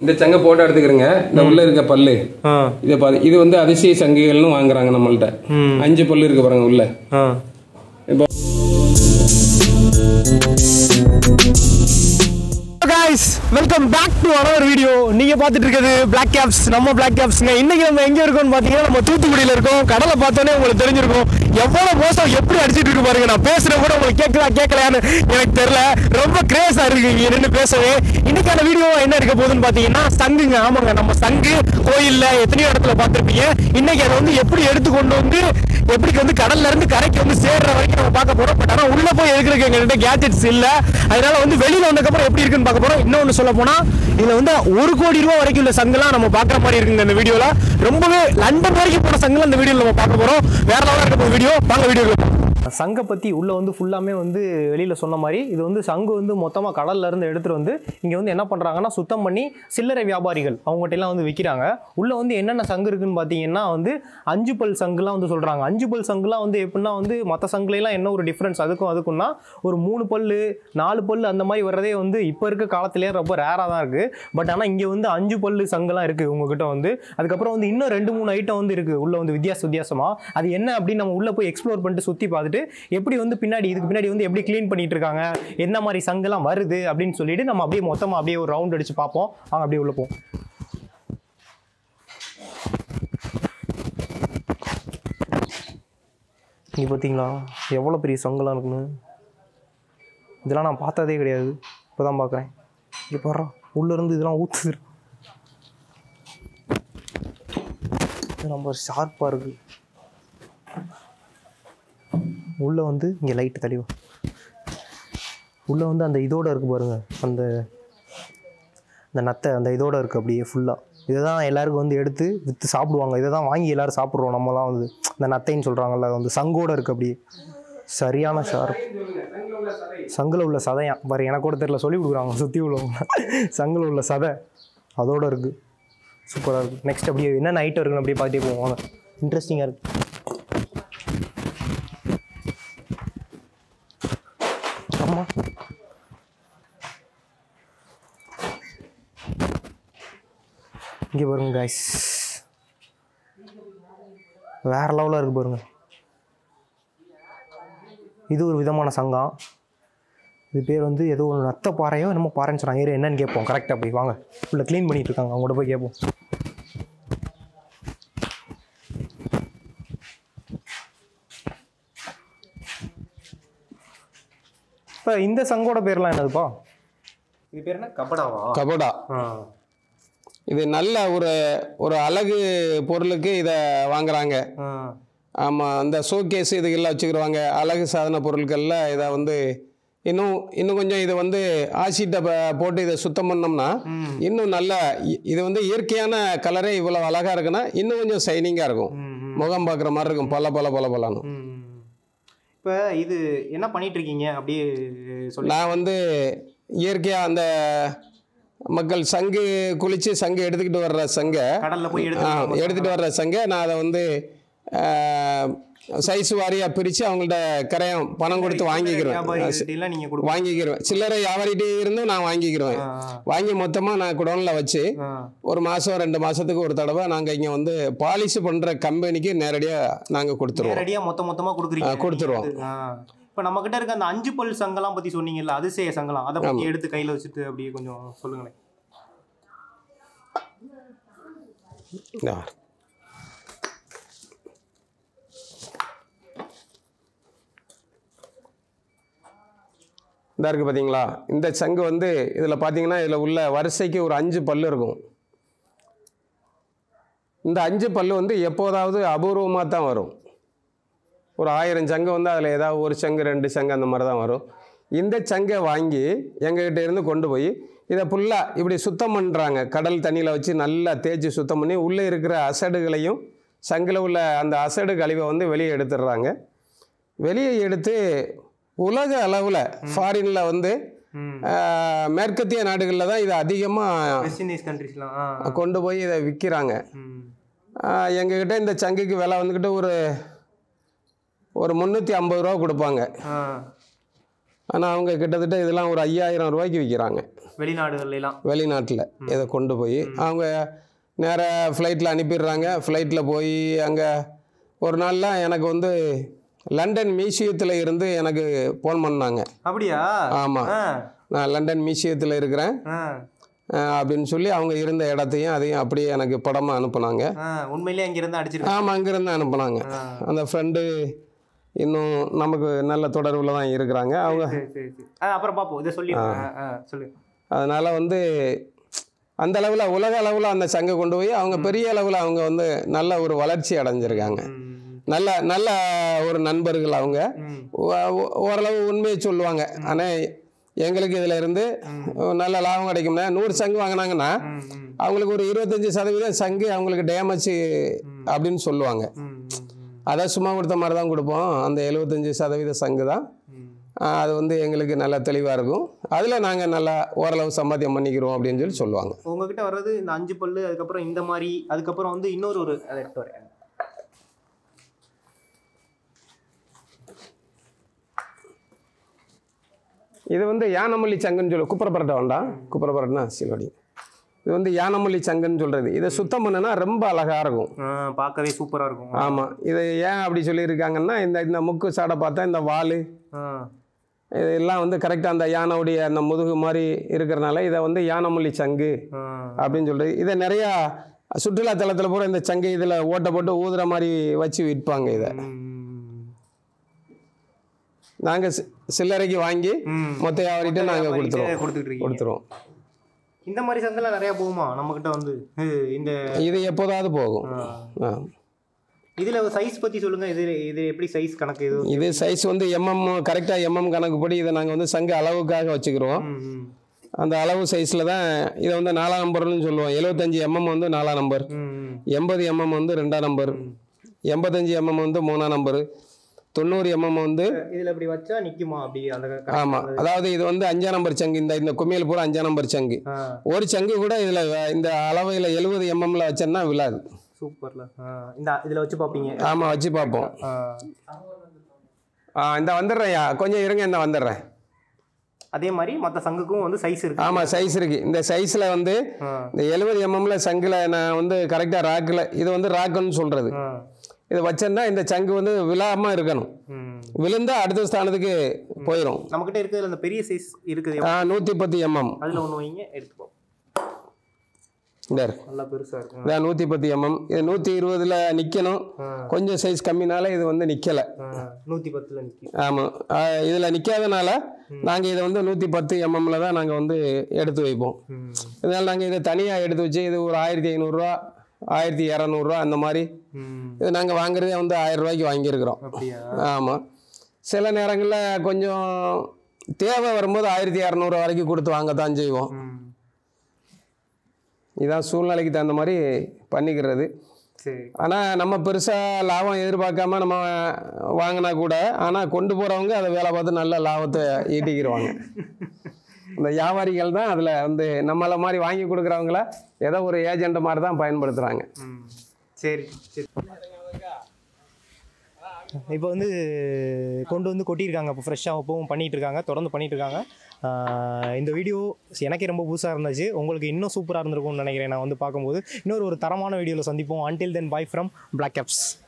இந்த சங்கை போட்டோ எடுத்துக்கிறேங்க இந்த உள்ள இருக்க பல்லு ஆ இதை பாரு இது வந்து அதிசய சங்குகள்னு வாங்குறாங்க நம்மள்ட்ட ம். அஞ்சு பல்லு இருக்கு பாருங்க உள்ள ஆ இப்போ guys welcome back to another video நீங்க பார்த்துட்டு இருக்கிறது Black Caps நம்ம Black Capsங்க இன்னைக்கு நம்ம எங்க இருக்கோம்னு பாத்தீங்கன்னா நம்ம தூத்துக்குடியில இருக்கோம் கடலை பார்த்தோன்னே உங்களுக்கு தெரிஞ்சிருக்கும் எவ்வளவு மோசம் எப்படி அடிச்சிட்டு இருக்கு பாருங்க நான் பேசுற கூட உங்களுக்கு கேட்கலா கேட்கலையான்னு எனக்கு தெரியல ரொம்ப கிரேஸா இருக்கு இங்க நின்று பேசவே இன்னைக்கான வீடியோ என்ன இருக்க போகுதுன்னு பாத்தீங்கன்னா சங்குங்க ஆமாங்க நம்ம சங்கு கோயில்ல எத்தனையோ இடத்துல பார்த்திருப்பீங்க இன்னைக்கு அதை வந்து எப்படி எடுத்து கொண்டு வந்து எப்படி வந்து கடல்ல இருந்து கரைக்கு வந்து சேர்ற வரைக்கும் நம்ம பார்க்க போறோம் பட் ஆனா உள்ள போய் எடுக்கிறதுக்கு எங்ககிட்ட கேஜெட்ஸ் இல்ல அதனால வந்து வெளியில வந்ததுக்கப்புறம் எப்படி இருக்குன்னு பார்க்க போறோம் இன்னொன்னு சொல்ல போனா இதுல வந்து ஒரு கோடி ரூபாய் வரைக்கும் உள்ள சங்கெல்லாம் நம்ம பார்க்குற மாதிரி இருக்குங்க இந்த வீடியோல ரொம்பவே லண்டன் வரைக்கும் போன சங்கெல்லாம் இந்த வீடியோல நம்ம பார்க்க போறோம் வேற லெவலாக இருக்க போகிற வீடியோ வாங்க வீடியோ சங்கை பற்றி உள்ளே வந்து ஃபுல்லாமே வந்து வெளியில் சொன்ன மாதிரி இது வந்து சங்கு வந்து மொத்தமாக கடல்ல இருந்து எடுத்துகிட்டு வந்து இங்கே வந்து என்ன பண்ணுறாங்கன்னா சுத்தம் பண்ணி சில்லறை வியாபாரிகள் அவங்ககிட்ட எல்லாம் வந்து விற்கிறாங்க உள்ளே வந்து என்னென்ன சங்கு இருக்குன்னு பார்த்தீங்கன்னா வந்து அஞ்சு பல் சங்குலாம் வந்து சொல்கிறாங்க அஞ்சு பல் சங்குலாம் வந்து எப்படின்னா வந்து மற்ற சங்குலாம் என்ன ஒரு டிஃப்ரென்ஸ் அதுக்கும் அதுக்கும்னா ஒரு மூணு பல்லு நாலு பல்லு அந்த மாதிரி வர்றதே வந்து இப்போ இருக்க காலத்திலேயே ரொம்ப ரேராக தான் இருக்குது பட் ஆனால் இங்கே வந்து அஞ்சு பல்லு சங்குலாம் இருக்குது உங்ககிட்ட வந்து அதுக்கப்புறம் வந்து இன்னும் ரெண்டு மூணு ஐட்டம் வந்து இருக்குது உள்ள வந்து வித்தியாச வித்தியாசமாக அது என்ன அப்படின்னு நம்ம உள்ளே போய் எக்ஸ்ப்ளோர் பண்ணிட்டு சுற்றி பார்த்துட்டு எப்படி வந்து பின்னாடி இதுக்கு பின்னாடி வந்து எப்படி க்ளீன் பண்ணிட்டு இருக்காங்க என்ன மாதிரி சங்கெல்லாம் வருது அப்படின்னு சொல்லிட்டு நம்ம அப்படியே மொத்தமாக அப்படியே ஒரு ரவுண்ட் அடிச்சு பார்ப்போம் வாங்க அப்படியே உள்ள போவோம் இங்கே பார்த்தீங்களா எவ்வளோ பெரிய சங்கெல்லாம் இருக்குன்னு இதெல்லாம் நான் பார்த்ததே கிடையாது இப்போ தான் பார்க்குறேன் இங்கே பாடுறோம் உள்ளேருந்து இதெல்லாம் ஊற்றுது இது ரொம்ப ஷார்ப்பாக இருக்குது உள்ளே வந்து இங்கே லைட்டு தெளிவா உள்ளே வந்து அந்த இதோட இருக்கு பாருங்க அந்த அந்த நத்தை அந்த இதோட இருக்குது அப்படியே ஃபுல்லாக இதை தான் எல்லாருக்கும் வந்து எடுத்து விற்று சாப்பிடுவாங்க இதை தான் வாங்கி எல்லாரும் சாப்பிட்றோம் நம்மலாம் வந்து இந்த நத்தைன்னு சொல்கிறாங்கல்ல அது வந்து சங்கோட இருக்குது அப்படியே சரியான ஷார்ப் சங்கில் உள்ள சதையாம் பாரு எனக்கு கூட தெரியல சொல்லி கொடுக்குறாங்க சுற்றி உள்ளவங்க சங்கில் உள்ள சதை அதோட இருக்குது சூப்பராக இருக்குது நெக்ஸ்ட் அப்படியே என்னென்ன ஐட்டம் இருக்குன்னு அப்படியே பார்த்துட்டே போவோம் வாங்க இன்ட்ரெஸ்டிங்காக இருக்குது ஆமாம் இங்கே பாருங்க காய்ஸ் வேற லெவலில் இருக்கு பாருங்க இது ஒரு விதமான சங்கம் இது பேர் வந்து ஏதோ ஒரு நத்த பாறையோ என்னமோ பாறைன்னு சொன்னாங்க இரு என்னன்னு கேட்போம் கரெக்டாக போய் வாங்க உள்ள க்ளீன் பண்ணிட்டு இருக்காங்க அவங்கள்ட்ட போய் கேட்போம் இப்போ இந்த சங்கோட பேர்லாம் என்னதுப்பா இது பேர் என்ன கபடாவா கபடா இது நல்ல ஒரு ஒரு அழகு பொருளுக்கு இதை வாங்குறாங்க ஆமாம் அந்த ஷோகேஸ் இதுக்கெல்லாம் வச்சுக்கிடுவாங்க அழகு சாதன பொருட்களில் இதை வந்து இன்னும் இன்னும் கொஞ்சம் இதை வந்து ஆசிட்டை ப- போட்டு இதை சுத்தம் பண்ணோம்னா இன்னும் நல்ல இ- இது வந்து இயற்கையான கலரே இவ்வளோ அழகாக இருக்குன்னா இன்னும் கொஞ்சம் ஷைனிங்காக இருக்கும் முகம் பார்க்குற மாதிரி இருக்கும் பல பல பல பலன்னு இப்போ இது என்ன பண்ணிட்டு இருக்கீங்க அப்படியே சொல்லி நான் வந்து இயற்கையாக அந்த மக்கள் சங்கு குளித்து சங்கு எடுத்துக்கிட்டு வர்ற சங்கை கடல்ல போய் ஆ, எடுத்து எடுத்துட்டு வர்ற சங்கை நான் அதை வந்து சைஸ் வாரியாக பிரித்து அவங்கள்ட்ட கரையம் பணம் கொடுத்து வாங்கிக்கிறேன் வியாபாரிகள்ட்ட நீங்க கொடுக்க வாங்கிக்கிறேன் சில்லறை வியாபாரிகிட்டே இருந்தும் நான் வாங்கிக்கிறேன் வாங்கி மொத்தமாக நான் குடோனில் வச்சு ஒரு மாதம் ரெண்டு மாதத்துக்கு ஒரு தடவை நாங்கள் இங்கே வந்து பாலிஷ் பண்ணுற கம்பெனிக்கு நேரடியாக நாங்கள் கொடுத்துருவோம் நேரடியா மொத்த மொத்தமா கொடுக்குறீங்க ஆ, கொடுத்துருவோம். இப்போ நம்ம கிட்ட இருக்க அந்த அஞ்சு பல் சங்கலாம் பத்தி சொன்னீங்கல்ல அதிசய சங்கலாம் அதை பத்தி எடுத்து கையில வச்சுட்டு அப்படியே கொஞ்சம் சொல்லுங்களேன் இந்தா. இந்த இருக்குது பார்த்தீங்களா இந்த சங்கு வந்து இதில் பார்த்தீங்கன்னா இதில் உள்ள வரிசைக்கு ஒரு அஞ்சு பல்லு இருக்கும் இந்த அஞ்சு பல்லு வந்து எப்போதாவது அபூர்வமாக தான் வரும் ஒரு ஆயிரம் சங்கு வந்து அதில் ஏதாவது ஒரு சங்கு ரெண்டு சங்கு அந்த மாதிரி தான் வரும் இந்த சங்கை வாங்கி எங்ககிட்ட இருந்து கொண்டு போய் இதை ஃபுல்லாக இப்படி சுத்தம் பண்ணுறாங்க கடல் தண்ணியில் வச்சு நல்லா தேய்ச்சி சுத்தம் பண்ணி உள்ளே இருக்கிற அசடுகளையும் சங்கில் உள்ள அந்த அசடு கழிவை வந்து வெளியே எடுத்துடுறாங்க வெளியே எடுத்து உலக அளவில் ஃபாரினில் வந்து ஆஹ், மேற்கத்திய நாடுகளில் தான் இதை அதிகமாக வெஸ்ட் இண்டீஸ் கண்ட்ரிஸ்லாம் கொண்டு போய் இதை விற்கிறாங்க எங்ககிட்ட இந்த சங்குக்கு விலை வந்துக்கிட்டு ஒரு ஒரு முந்நூற்றி ஐம்பது ரூபா கொடுப்பாங்க ஆனால் அவங்க கிட்டத்தட்ட இதெல்லாம் ஒரு ஐயாயிரம் ரூபாய்க்கு விற்கிறாங்க வெளிநாடுகள்ல எல்லாம் வெளிநாட்டில் இதை கொண்டு போய் அவங்க நேராக ஃப்ளைட்டில் அனுப்பிடுறாங்க ஃப்ளைட்டில் போய் அங்கே ஒரு நாள்லாம் எனக்கு வந்து லண்டன் மியூசியத்தில் இருந்து எனக்கு ஃபோன் பண்ணாங்க அப்படியா ஆமாம் ஆ, நான் லண்டன் மியூசியத்தில் இருக்கிறேன் ஆ, அஹ், அப்படின்னு சொல்லி அவங்க இருந்த இடத்தையும் அதையும் அப்படியே எனக்கு படமாக அனுப்புனாங்க ஆ, உண்மையிலேயே அங்கிருந்து அடிச்சிருக்காங்க ஆமாம் அங்கேருந்து அனுப்புனாங்க அந்த ஃப்ரெண்டு இன்னும் நமக்கு நல்ல தொடர்பில் தான் இருக்கிறாங்க அவங்க சரி சரி சரி ஆ, அப்புறம் பார்ப்போம் இதை சொல்லி ஆ, ஆ, சொல்லு அதனால் வந்து அந்த அளவில் உலக அளவில் அந்த சங்கை கொண்டு போய் அவங்க பெரிய அளவில் அவங்க வந்து நல்ல ஒரு வளர்ச்சி அடைஞ்சிருக்காங்க ம், நல்ல நல்ல ஒரு நண்பர்கள் அவங்க ம், ஓ- ஓ- ஓரளவு உண்மையை சொல்லுவாங்க ஆனால் எங்களுக்கு இதில் இருந்து நல்ல லாபம் கிடைக்கும்னா நூறு சங்கு வாங்கினாங்கன்னா ம், ம், அவங்களுக்கு ஒரு இருபத்தஞ்சி சதவீதம் சங்கு அவங்களுக்கு டேமேஜ் அப்படின்னு சொல்லுவாங்க ம், ம், அதை சும்மா கொடுத்த மாதிரி தான் கொடுப்போம் அந்த எழுபத்தஞ்சி சதவீத சங்கு தான் ம். ஆஹ் அது வந்து எங்களுக்கு நல்லா தெளிவாக இருக்கும் அதில் நாங்கள் நல்லா ஓரளவு சம்பாத்தியம் பண்ணிக்கிறோம் அப்படின்னு சொல்லி சொல்லுவாங்க உங்ககிட்ட வர்றது இந்த அஞ்சு பல்லு அதுக்கப்புறம் இந்த மாதிரி அதுக்கப்புறம் வந்து இன்னொரு ஒரு அதை எடுத்து வரேன் இது வந்து யானமல்லி சங்குன்னு சொல்லு குப்பரப்பரட்டை வேண்டாம் குப்பரப்பரட்னா சிலோடி இது வந்து யானமல்லி சங்குன்னு சொல்கிறது இதை சுத்தம் பண்ணுனா ரொம்ப அழகாக இருக்கும் ஆ, பார்க்கவே சூப்பரா இருக்கும் ஆமாம் இதை ஏன் அப்படி சொல்லியிருக்காங்கன்னா இந்த இந்த முக்கு சாடை பார்த்தா இந்த வால் ஆ, இதெல்லாம் வந்து கரெக்டாக அந்த யானையுடைய அந்த முதுகு மாதிரி இருக்கிறனால இதை வந்து யானமல்லி சங்கு ஆ, அப்படின்னு சொல்கிறது இதை நிறையா சுற்றுலா தலத்தில் பூரா இந்த சங்கு இதில் ஓட்டை போட்டு ஊதுற மாதிரி வச்சு விற்பாங்க இதை ம், நாங்கள் சில்லறைக்கு வாங்கி ம். மொத்த வியாபாரிகிட்ட நாங்கள் வியாபாரிகிட்ட கொடுத்துருவோம் கொடுத்துட்டு இருக்கீங்க கொடுத்துருவோம் இந்த மாதிரி சங்கெல்லாம் நிறைய போகுமா நம்ம கிட்ட வந்து இது, இந்த இது எப்போதாவது போகும் ஆ. ஆ. இதுல சைஸ் பத்தி சொல்லுங்க இது இது எப்படி சைஸ் கணக்கு இது இது சைஸ் வந்து எம்எம் கரெக்டாக எம்எம் கணக்குப்படி இதை நாங்கள் வந்து சங்கு அளவுக்காக வச்சுக்கிறோம் ம், ம், அந்த அளவு சைஸில் தான் இதை வந்து நாலாம் நம்பர்னு சொல்லுவோம் எழுபத்தஞ்சி எம்எம் வந்து நாலாம் நம்பர் ம், ம். எண்பது எம்எம் வந்து ரெண்டாம் நம்பர் எண்பத்தஞ்சு எம்எம் வந்து மூணாம் நம்பர் தொண்ணூறு எம்எம் வந்து இதுல இப்படி வச்சா நிக்குமா அப்படி அந்த க- ஆமாம் அதாவது இது வந்து அஞ்சாம் நம்பர் சங்கு இந்த இந்த கும்மியல் பூரா அஞ்சாம் நம்பர் சங்கு ஆ, ஒரு சங்கு கூட இதில் இந்த அளவையில் எழுபது எம்எம்ல வச்சோன்னா விழாது சூப்பர்ல ஆ, இந்த இதுல வச்சு பாப்பீங்க ஆமாம் வச்சு பார்ப்போம் ஆ, ஆ இந்த வந்துடுறேன்யா கொஞ்சம் இருங்க இந்த வந்துடுறேன் அதே மாதிரி மத்த சங்குக்கும் வந்து சைஸ் இருக்கு ஆமாம் சைஸ் இருக்குது இந்த சைஸில் வந்து ஆ, இந்த எழுபது எம்எம்ல சங்கில் நான் வந்து கரெக்டாக ராக்கில் இது வந்து ராக்குன்னு சொல்கிறது ஆ, இது வச்சேன்னா இந்த சங்கு வந்து விழாமல் இருக்கணும் ம். விழுந்தா அடுத்த ஸ்தானத்துக்கு போயிடும் நம்மகிட்ட இருக்கிறதுல அந்த பெரிய சைஸ் இருக்குது நூற்றி பத்து எம்எம் அதுல ஒண்ணு வைங்க எடுத்துப்போம் இந்த நல்லா பெருசா இருக்கும் இதான் நூற்றி பத்து எம்எம் இது நூற்றி இருபதில் நிற்கணும் ஆ, கொஞ்சம் சைஸ் கம்மினால இது வந்து நிற்கலை ஆ, நூத்தி பத்துல நிக்கி ஆமாம் இதில் நிற்காதனால நாங்கள் இதை வந்து நூற்றி பத்து எம்எம்ல தான் நாங்கள் வந்து எடுத்து வைப்போம் ம், இதனால் நாங்கள் இதை தனியாக எடுத்து வச்சு இது ஒரு ஆயிரத்தி ஐநூறுரூவா ஆயிரத்தி இரநூறுவா அந்த மாதிரி ம். இது நாங்கள் வாங்குறதே வந்து ஆயிரம் ரூபாய்க்கு வாங்கியிருக்கிறோம் அப்படியா ஆமாம் சில நேரங்களில் கொஞ்சம் தேவை வரும்போது ஆயிரத்தி இரநூறு வரைக்கும் கொடுத்து வாங்கத்தான் செய்வோம் ம். இதான் சூழ்நிலைக்கு தகுந்த மாதிரி பண்ணிக்கிறது சரி ஆனால் நம்ம பெருசாக லாபம் எதிர்பார்க்காம நம்ம வாங்கினா கூட ஆனால் கொண்டு போகிறவங்க அதை வேலை பார்த்து நல்ல லாபத்தை ஈட்டிக்கிடுவாங்க இந்த வியாபாரிகள் தான் அதில் வந்து நம்மளை மாதிரி வாங்கி கொடுக்குறவங்கள ஏதோ ஒரு ஏஜெண்ட் மாதிரி தான் பயன்படுத்துகிறாங்க ம். சரி சரி இப்போ வந்து கொண்டு வந்து கொட்டியிருக்காங்க இப்போ ஃப்ரெஷ்ஷாக இப்போவும் பண்ணிட்டு இருக்காங்க தொடர்ந்து பண்ணிட்டு இருக்காங்க ஆஹ் இந்த வீடியோ எனக்கே ரொம்ப புதுசாக இருந்துச்சு உங்களுக்கு இன்னும் சூப்பராக இருந்திருக்கும்னு நினைக்கிறேன் நான் வந்து பார்க்கும்போது இன்னொரு ஒரு தரமான வீடியோவில் சந்திப்போம் until then bye from black caps